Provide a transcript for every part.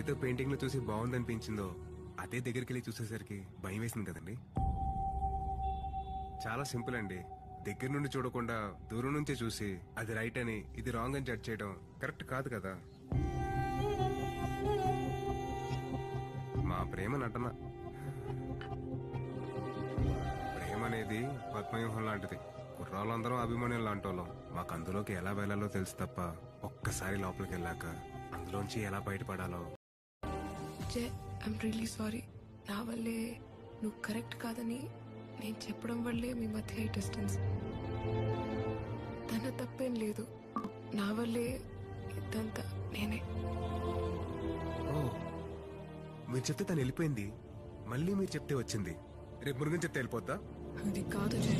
ఏదైతే పెయింటింగ్ లో చూసి బాగుందనిపించిందో అదే దగ్గరికి వెళ్ళి చూసేసరికి భయం వేసింది కదండి చాలా సింపుల్ అండి దగ్గర నుండి చూడకుండా దూరం నుంచే చూసి అది రైట్ అని ఇది రాంగ్ అని జడ్జ్ చేయడం కరెక్ట్ కాదు కదా మా ప్రేమ నటన ప్రేమ అనేది పద్మవ్యూహం లాంటిది కుర్రాళ్ళందరం అభిమానులు లాంటి వాళ్ళం మాకు అందులోకి ఎలా వెళ్ళాలో తెలుసు తప్ప ఒక్కసారి లోపలికి వెళ్ళాక అందులోంచి ఎలా బయటపడాలో జే ఐమ్ రియలీ సారీ నా వల్లే నువ్వు కరెక్ట్ కాదని నేను చెప్పడం వల్లే మీ మధ్య ఈ డిస్టెన్స్ తన తప్పేం లేదు నా వల్లే ఇదంతా నేనే ఓ మీరు చెప్తే తను వెళ్ళిపోయింది మళ్ళీ మీరు చెప్తే వచ్చింది రేపు మురుగన్ చెప్తే వెళ్ళిపోద్దా అది కాదు జే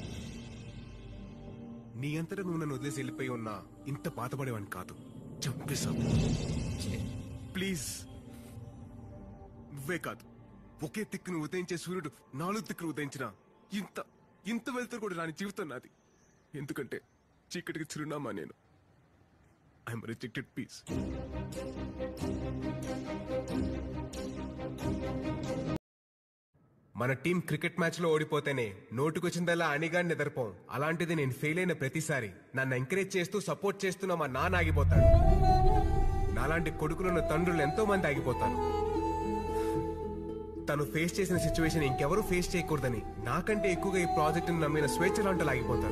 నీ అంతటా నువ్వు నన్ను వదిలేసి వెళ్ళిపోయి ఉన్నా ఇంత బాధపడేవాడిని కాదు చంపేశావు ప్లీజ్ నువ్వే కాదు ఒకే తిక్కును ఉదయించే సూర్యుడు నాలుగు తిక్కును ఉదయించిన ఇంత ఇంత వెళ్తారు కూడా రాని జీవితం నాది ఎందుకంటే చీకటికి చిరునామా నేను ఐఎమ్ రిజెక్టెడ్ పీస్ మన టీం క్రికెట్ మ్యాచ్ లో ఓడిపోతేనే నోటుకొచ్చిందల్లా అణిగా నిద్రపోం అలాంటిది నేను ఫెయిల్ అయిన ప్రతిసారి నన్ను ఎంకరేజ్ చేస్తూ సపోర్ట్ చేస్తున్న మా నాన్న ఆగిపోతాడు నాలాంటి కొడుకులున్న తండ్రులు ఎంతో మంది ఆగిపోతారు తను ఫేస్ చేసిన సిచ్యువేషన్ ఇంకెవరూ ఫేస్ చేయకూడదని నాకంటే ఎక్కువగా ఈ ప్రాజెక్ట్ నమ్మిన స్వేచ్ఛ లాంటి ఆగిపోతారు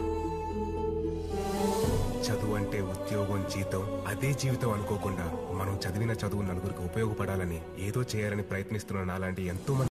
చదువు అంటే ఉద్యోగం జీతం అదే జీవితం అనుకోకుండా మనం చదివిన చదువు నలుగురికి ఉపయోగపడాలని ఏదో చేయాలని ప్రయత్నిస్తున్న నాలాంటి ఎంతో మంది